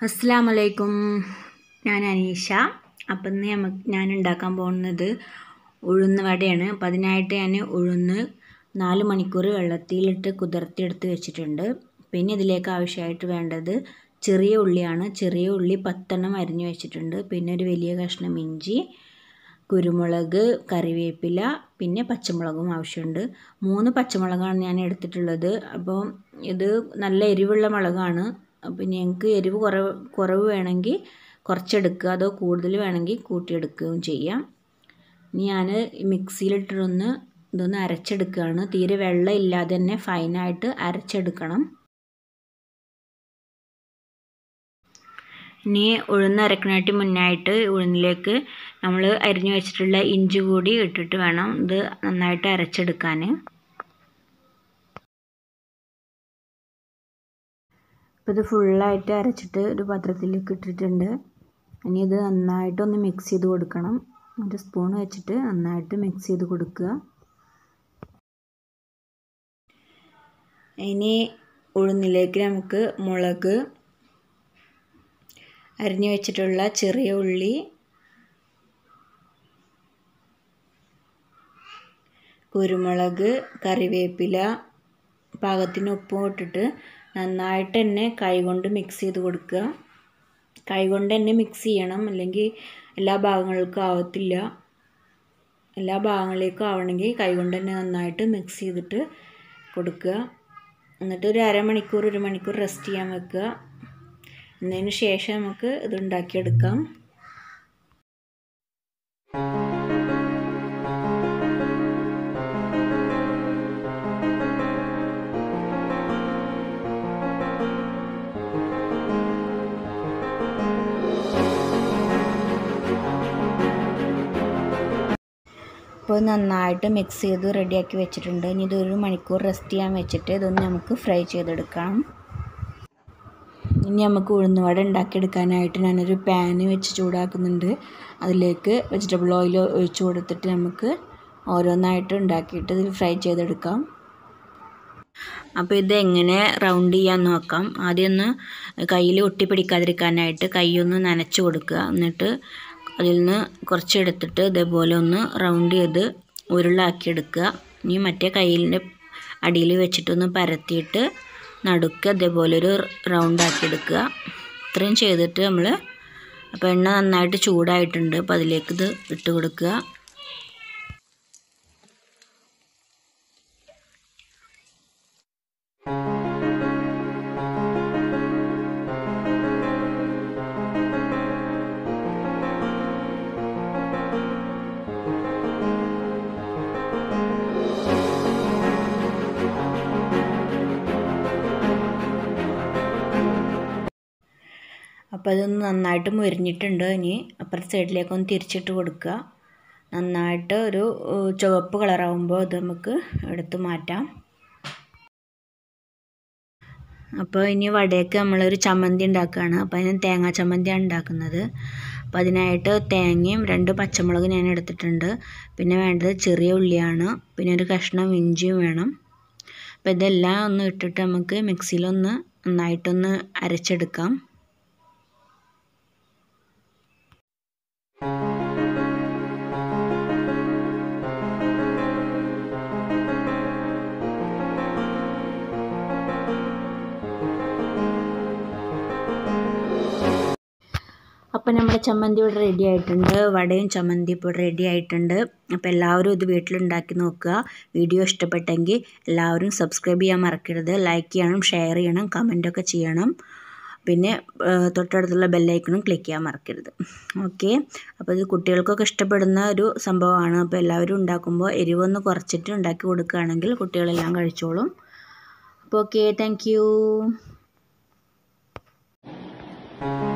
അസ്സാം വലൈക്കും ഞാൻ അനീഷ അപ്പം ഇന്ന് നമുക്ക് ഞാൻ ഉണ്ടാക്കാൻ പോകുന്നത് ഉഴുന്ന് വടയാണ് അപ്പം അതിനായിട്ട് ഞാൻ ഉഴുന്ന് നാല് മണിക്കൂർ വെള്ളത്തിലിട്ട് കുതിർത്തിയെടുത്ത് വെച്ചിട്ടുണ്ട് പിന്നെ ഇതിലേക്ക് ആവശ്യമായിട്ട് വേണ്ടത് ചെറിയ ഉള്ളിയാണ് ചെറിയ ഉള്ളി പത്തെണ്ണം അരിഞ്ഞു വെച്ചിട്ടുണ്ട് പിന്നെ ഒരു വലിയ കഷ്ണം ഇഞ്ചി കുരുമുളക് കറിവേപ്പില പിന്നെ പച്ചമുളകും ആവശ്യമുണ്ട് മൂന്ന് പച്ചമുളകാണ് ഞാൻ എടുത്തിട്ടുള്ളത് അപ്പോൾ ഇത് നല്ല എരിവുള്ള മുളകാണ് അപ്പോൾ ഞങ്ങൾക്ക് എരിവ് കുറവ് കുറവ് വേണമെങ്കിൽ കുറച്ചെടുക്കുക അതോ കൂടുതൽ വേണമെങ്കിൽ കൂട്ടിയെടുക്കുകയും ചെയ്യാം ഇനി ഞാൻ മിക്സിയിലിട്ടൊന്ന് ഇതൊന്ന് അരച്ചെടുക്കുകയാണ് തീരെ വെള്ളം ഇല്ലാതെ തന്നെ ഫൈനായിട്ട് അരച്ചെടുക്കണം ഇനി ഉഴുന്ന് അരക്കണായിട്ട് മുന്നായിട്ട് ഉഴുന്നിലേക്ക് നമ്മൾ അരിഞ്ഞു വെച്ചിട്ടുള്ള ഇഞ്ചി കൂടി ഇട്ടിട്ട് വേണം ഇത് നന്നായിട്ട് അരച്ചെടുക്കാൻ ഇപ്പോൾ ഇത് ഫുള്ളായിട്ട് അരച്ചിട്ട് ഒരു പാത്രത്തിലേക്ക് ഇട്ടിട്ടുണ്ട് ഇനി ഇത് നന്നായിട്ടൊന്ന് മിക്സ് ചെയ്ത് കൊടുക്കണം ഒരു സ്പൂൺ വെച്ചിട്ട് നന്നായിട്ട് മിക്സ് ചെയ്ത് കൊടുക്കുക ഇനി ഉഴുന്നിലേക്ക് നമുക്ക് മുളക് അരിഞ്ഞു വെച്ചിട്ടുള്ള ചെറിയ ഉള്ളി കുരുമുളക് കറിവേപ്പില പാകത്തിന് ഉപ്പും ഇട്ടിട്ട് നന്നായിട്ട് തന്നെ കൈകൊണ്ട് മിക്സ് ചെയ്ത് കൊടുക്കുക കൈകൊണ്ട് തന്നെ മിക്സ് ചെയ്യണം അല്ലെങ്കിൽ എല്ലാ ഭാഗങ്ങൾക്കും ആവത്തില്ല എല്ലാ ഭാഗങ്ങളിലേക്കും ആവണമെങ്കിൽ കൈകൊണ്ട് തന്നെ നന്നായിട്ട് മിക്സ് ചെയ്തിട്ട് കൊടുക്കുക എന്നിട്ട് ഒരു അരമണിക്കൂർ ഒരു മണിക്കൂർ റെസ്റ്റ് ചെയ്യാൻ വെക്കുക എന്നതിന് ശേഷം നമുക്ക് ഇത് ഉണ്ടാക്കിയെടുക്കാം ഇപ്പോൾ നന്നായിട്ട് മിക്സ് ചെയ്ത് റെഡിയാക്കി വെച്ചിട്ടുണ്ട് ഇനി ഇതൊരു മണിക്കൂർ റെസ്റ്റ് ചെയ്യാൻ വെച്ചിട്ട് ഇതൊന്ന് നമുക്ക് ഫ്രൈ ചെയ്തെടുക്കാം ഇനി നമുക്ക് ഉഴുന്നുവട ഉണ്ടാക്കിയെടുക്കാനായിട്ട് ഞാനൊരു പാന് വെച്ച് ചൂടാക്കുന്നുണ്ട് അതിലേക്ക് വെജിറ്റബിൾ ഓയിൽ ഒഴിച്ചു കൊടുത്തിട്ട് നമുക്ക് ഓരോന്നായിട്ട് ഉണ്ടാക്കിയിട്ട് ഇതിൽ ഫ്രൈ ചെയ്തെടുക്കാം അപ്പോൾ ഇത് എങ്ങനെ റൗണ്ട് ചെയ്യാൻ നോക്കാം ആദ്യം ഒന്ന് കയ്യിൽ ഒട്ടിപ്പിടിക്കാതിരിക്കാനായിട്ട് കൈയൊന്ന് നനച്ച് കൊടുക്കുക എന്നിട്ട് അതിൽ നിന്ന് കുറച്ചെടുത്തിട്ട് ഇതേപോലെ ഒന്ന് റൗണ്ട് ചെയ്ത് ഉരുളാക്കിയെടുക്കുക ഇനി മറ്റേ കയ്യിലിൻ്റെ അടിയിൽ വെച്ചിട്ടൊന്ന് പരത്തിയിട്ട് നടുക്ക് അതേപോലെ ഒരു റൗണ്ട് ആക്കി എടുക്കുക ഇത്രയും ചെയ്തിട്ട് നമ്മൾ അപ്പോൾ എണ്ണ നന്നായിട്ട് ചൂടായിട്ടുണ്ട് അപ്പോൾ അതിലേക്ക് ഇത് ഇട്ട് കൊടുക്കുക അപ്പോൾ അതൊന്ന് നന്നായിട്ട് മുരിഞ്ഞിട്ടുണ്ട് ഇനി അപ്പുറത്തെ സൈഡിലേക്കൊന്ന് തിരിച്ചിട്ട് കൊടുക്കുക നന്നായിട്ട് ഒരു ചുവപ്പ് കളറാകുമ്പോൾ ഇത് നമുക്ക് എടുത്ത് മാറ്റാം അപ്പോൾ ഇനി വടയൊക്കെ നമ്മളൊരു ചമ്മന്തി ഉണ്ടാക്കുകയാണ് അപ്പോൾ അതിന് തേങ്ങാ ചമ്മന്തിയാണ് ഉണ്ടാക്കുന്നത് അപ്പോൾ അതിനായിട്ട് തേങ്ങയും രണ്ട് പച്ചമുളക് ഞാൻ എടുത്തിട്ടുണ്ട് പിന്നെ വേണ്ടത് ചെറിയ ഉള്ളിയാണ് പിന്നെ ഒരു കഷ്ണം ഇഞ്ചിയും വേണം അപ്പോൾ ഇതെല്ലാം ഒന്ന് ഇട്ടിട്ട് നമുക്ക് മിക്സിയിലൊന്ന് നന്നായിട്ടൊന്ന് അരച്ചെടുക്കാം അപ്പോൾ നമ്മുടെ ചമ്മന്തി ഇവിടെ റെഡി ആയിട്ടുണ്ട് വടയും ചമ്മന്തി ഇപ്പോൾ റെഡി ആയിട്ടുണ്ട് അപ്പോൾ എല്ലാവരും ഇത് വീട്ടിലുണ്ടാക്കി നോക്കുക വീഡിയോ ഇഷ്ടപ്പെട്ടെങ്കിൽ എല്ലാവരും സബ്സ്ക്രൈബ് ചെയ്യാൻ മറക്കരുത് ലൈക്ക് ചെയ്യണം ഷെയർ ചെയ്യണം കമൻറ്റൊക്കെ ചെയ്യണം പിന്നെ തൊട്ടടുത്തുള്ള ബെല്ലൈക്കണും ക്ലിക്ക് ചെയ്യാൻ മറക്കരുത് ഓക്കെ അപ്പോൾ ഇത് കുട്ടികൾക്കൊക്കെ ഇഷ്ടപ്പെടുന്ന ഒരു സംഭവമാണ് അപ്പോൾ എല്ലാവരും ഉണ്ടാക്കുമ്പോൾ എരിവൊന്ന് കുറച്ചിട്ട് ഉണ്ടാക്കി കൊടുക്കുകയാണെങ്കിൽ കുട്ടികളെല്ലാം കഴിച്ചോളും അപ്പോൾ ഓക്കെ താങ്ക്